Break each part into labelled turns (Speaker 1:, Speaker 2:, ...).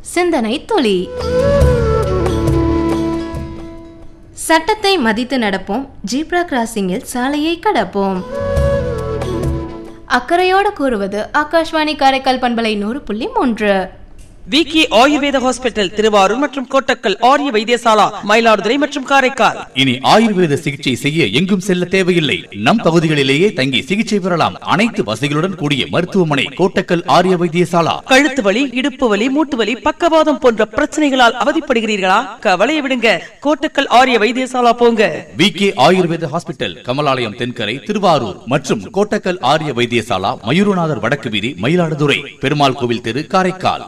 Speaker 1: சிந்தனை துளி சட்டத்தை மதித்து நடப்போம் ஜீப்ரா கிராசிங்கில் சாலையை கடப்போம் அக்கறையோடு கூறுவது ஆகாஷ்வாணி காரைக்கால் பண்பலை நூறு புள்ளி மூன்று
Speaker 2: விக்கி ஆயுர்வேத ஹாஸ்பிட்டல் திருவாரூர் மற்றும் கோட்டக்கல் ஆரிய வைத்தியசாலா மயிலாடுதுறை மற்றும் காரைக்கால்
Speaker 3: இனி ஆயுர்வேத சிகிச்சை செய்ய எங்கும் செல்ல தேவையில்லை நம் பகுதிகளிலேயே தங்கி சிகிச்சை பெறலாம் அனைத்து வசதிகளுடன் கூடிய மருத்துவமனை கோட்டக்கல் ஆரிய வைத்தியசாலா
Speaker 2: கழுத்து வலி இடுப்பு வலி மூட்டு வலி பக்கவாதம் போன்ற பிரச்சனைகளால் அவதிப்படுகிறீர்களா கவலையை விடுங்க கோட்டக்கல் ஆரிய வைத்தியசாலா போங்க
Speaker 3: V K Ayurveda hospital Kamalalayam Thenkarai Thiruvarur மற்றும் கோட்டக்கல் ஆரிய வைத்தியசாலா மயூரநாதர் வடக்கு வீதி மயிலாடுதுறை பெருமாள் கோவில் தெரு காரைக்கால்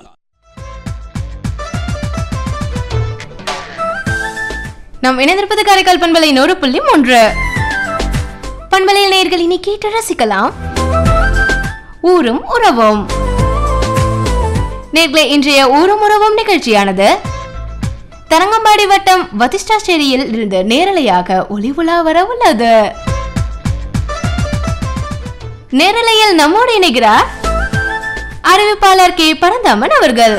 Speaker 1: நாம் இணைந்திருப்பது காரைக்கால் பண்பலை நூறு புள்ளி மூன்று பண்பலையில் நேர்கள் இனி கேட்டு ரசிக்கலாம் ஊரும் உறவும் நேர்களே இன்றைய ஊரும் உறவும் நிகழ்ச்சியானது தரங்கம்பாடி வட்டம் வதிஷ்டாச்சேரியில் இருந்து நேரலையாக ஒளி உலா வர உள்ளது நேரலையில் நம்மோடு இணைகிறார் அறிவிப்பாளர் கே பரந்தாமன் அவர்கள்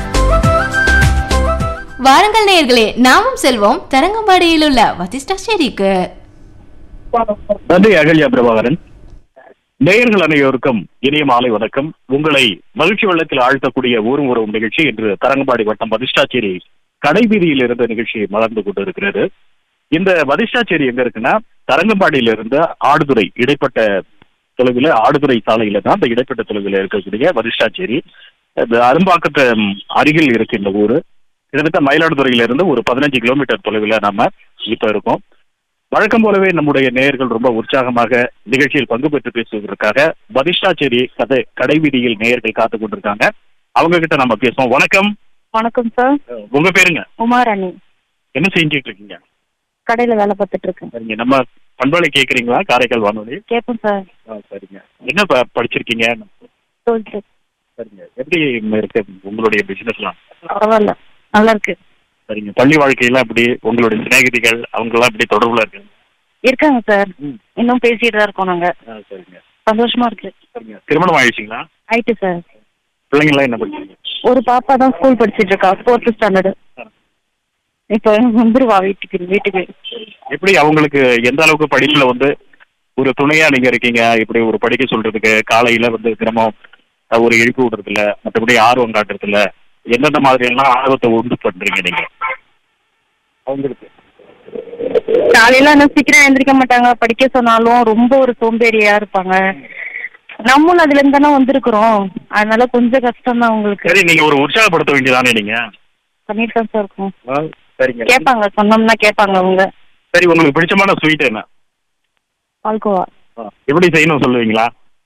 Speaker 1: வாருங்கள் நேயர்களே நாமும் செல்வோம் தரங்கம்பாடியில் உள்ள வதிஷ்டாச்சேரிக்கு
Speaker 4: நன்றி அகல்யா பிரபாகரன் நேயர்கள் அனைவருக்கும் இனிய மாலை வணக்கம் உங்களை மகிழ்ச்சி வெள்ளத்தில் ஆழ்த்தக்கூடிய ஊரும் உறவும் நிகழ்ச்சி இன்று தரங்கம்பாடி வட்டம் வதிஷ்டாச்சேரி கடைவீதியில் இருந்த நிகழ்ச்சி மலர்ந்து கொண்டிருக்கிறது இந்த வதிஷ்டாச்சேரி எங்க இருக்குன்னா தரங்கம்பாடியில இருந்து ஆடுதுறை இடைப்பட்ட தொலைவில் ஆடுதுறை சாலையில தான் இந்த இடைப்பட்ட தொலைவில் இருக்கக்கூடிய வதிஷ்டாச்சேரி இந்த அரும்பாக்கத்து அருகில் இருக்கு இந்த ஊரு கிட்டத்தட்ட மயிலாடுதுறையில இருந்து ஒரு பதினஞ்சு கிலோமீட்டர் தொலைவில் நம்ம இப்ப இருக்கோம் வழக்கம் போலவே நம்முடைய நேயர்கள் ரொம்ப உற்சாகமாக நிகழ்ச்சியில் பங்கு பெற்று பேசுவதற்காக வதிஷ்டாச்சேரி கதை கடைவீதியில் நேயர்கள் காத்து கொண்டிருக்காங்க அவங்க கிட்ட நம்ம பேசுவோம் வணக்கம்
Speaker 5: வணக்கம் சார்
Speaker 4: உங்க பேருங்க
Speaker 5: உமாராணி
Speaker 4: என்ன செஞ்சுட்டு இருக்கீங்க
Speaker 5: கடையில வேலை பார்த்துட்டு இருக்கேன்
Speaker 4: சரிங்க நம்ம பண்பாளை கேக்குறீங்களா காரைக்கால் வானொலி
Speaker 5: கேட்பேன் சார்
Speaker 4: ஆ, சரிங்க என்ன ப- படிச்சிருக்கீங்க
Speaker 5: டுவெல்த்து
Speaker 4: சரிங்க எப்படி இருக்கு உங்களுடைய பிசினஸ்லாம்
Speaker 5: பரவாயில்ல நல்லா இருக்கு
Speaker 4: சரிங்க பள்ளி வாழ்க்கையெல்லாம் எப்படி உங்களுடைய சிநேகிதிகள் அவங்க எல்லாம் எப்படி தொடர்புல இருக்கு
Speaker 5: இருக்காங்க சார்
Speaker 4: ம்.
Speaker 5: இன்னும் பேசிட்டு தான் இருக்கோம் நாங்க
Speaker 4: ஆ, சரிங்க
Speaker 5: சந்தோஷமா இருக்கு
Speaker 4: சரிங்க திருமணம் ஆயிடுச்சுங்களா
Speaker 5: ஆயிட்டு சார்
Speaker 4: பிள்ளைங்க எல்லாம் என்ன படிக்கிறீங்க
Speaker 5: ஒரு பாப்பா தான் ஸ்கூல் படிச்சிட்டு இருக்கா ஃபோர்த் ஸ்டாண்டர்டு இப்போ வந்துருவா வீட்டுக்கு வீட்டுக்கு
Speaker 4: எப்படி அவங்களுக்கு எந்த அளவுக்கு படிப்புல வந்து ஒரு துணையா நீங்க இருக்கீங்க இப்படி ஒரு படிக்க சொல்றதுக்கு காலையில வந்து தினமும் அஹ், ஒரு எழுப்பி விடுறதுல மற்றபடி ஆர்வம் காட்டுறதுல எந்தெந்த மாதிரி எல்லாம் ஆர்வத்தை உண்டு பண்றீங்க நீங்க அவங்களுக்கு
Speaker 5: காலையில இன்னும் சீக்கிரம் எழுந்திரிக்க மாட்டாங்க படிக்க சொன்னாலும் ரொம்ப ஒரு சோம்பேறியா இருப்பாங்க நம்மளும் அதுல இருந்து தானே வந்திருக்கிறோம் அதனால கொஞ்சம் கஷ்டம் தான் உங்களுக்கு
Speaker 4: சரி நீங்க ஒரு உற்சாகப்படுத்த வேண்டியதானே நீங்க
Speaker 5: பண்ணிட்டு தான் சார் இருக்கோம்
Speaker 4: ஆ, சரிங்க
Speaker 5: கேட்பாங்க சொன்னோம்னா கேட்பாங்க அவங்க
Speaker 4: சரி உங்களுக்கு பிடிச்சமான ஸ்வீட் என்ன
Speaker 5: பால்கோவா
Speaker 4: ஆ, எப்படி செய்யணும் சொல்லுவீங்களா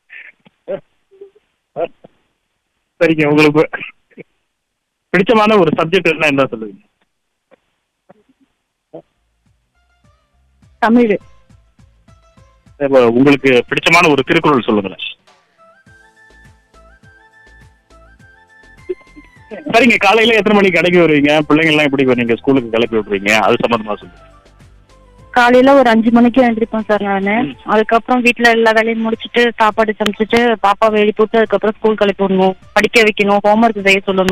Speaker 4: சரிங்க உங்களுக்கு பிடிச்சமான ஒரு சப்ஜெக்ட் என்ன என்ன சொல்லுவீங்க
Speaker 5: தமிழ்
Speaker 4: இப்ப உங்களுக்கு பிடிச்சமான ஒரு திருக்குறள் சொல்லுங்களேன் சரிங்க காலையில எத்தனை மணிக்கு கடைக்கு வருவீங்க பிள்ளைங்க எல்லாம் எப்படி நீங்க ஸ்கூலுக்கு கிளப்பி விடுறீங்க அது சம்பந்தமா சொல்லுங்க
Speaker 5: காலையில ஒரு அஞ்சு மணிக்கு எழுந்திருப்பேன் சார் நான் அதுக்கப்புறம் வீட்ல எல்லா வேலையும் முடிச்சிட்டு சாப்பாடு சமைச்சிட்டு பாப்பாவை எழுப்பி விட்டு அதுக்கப்புறம் ஸ்கூல் கிளப்பி விடணும் படிக்க வைக்கணும் ஹோம்ஒர்க் செய்ய சொல்லணும்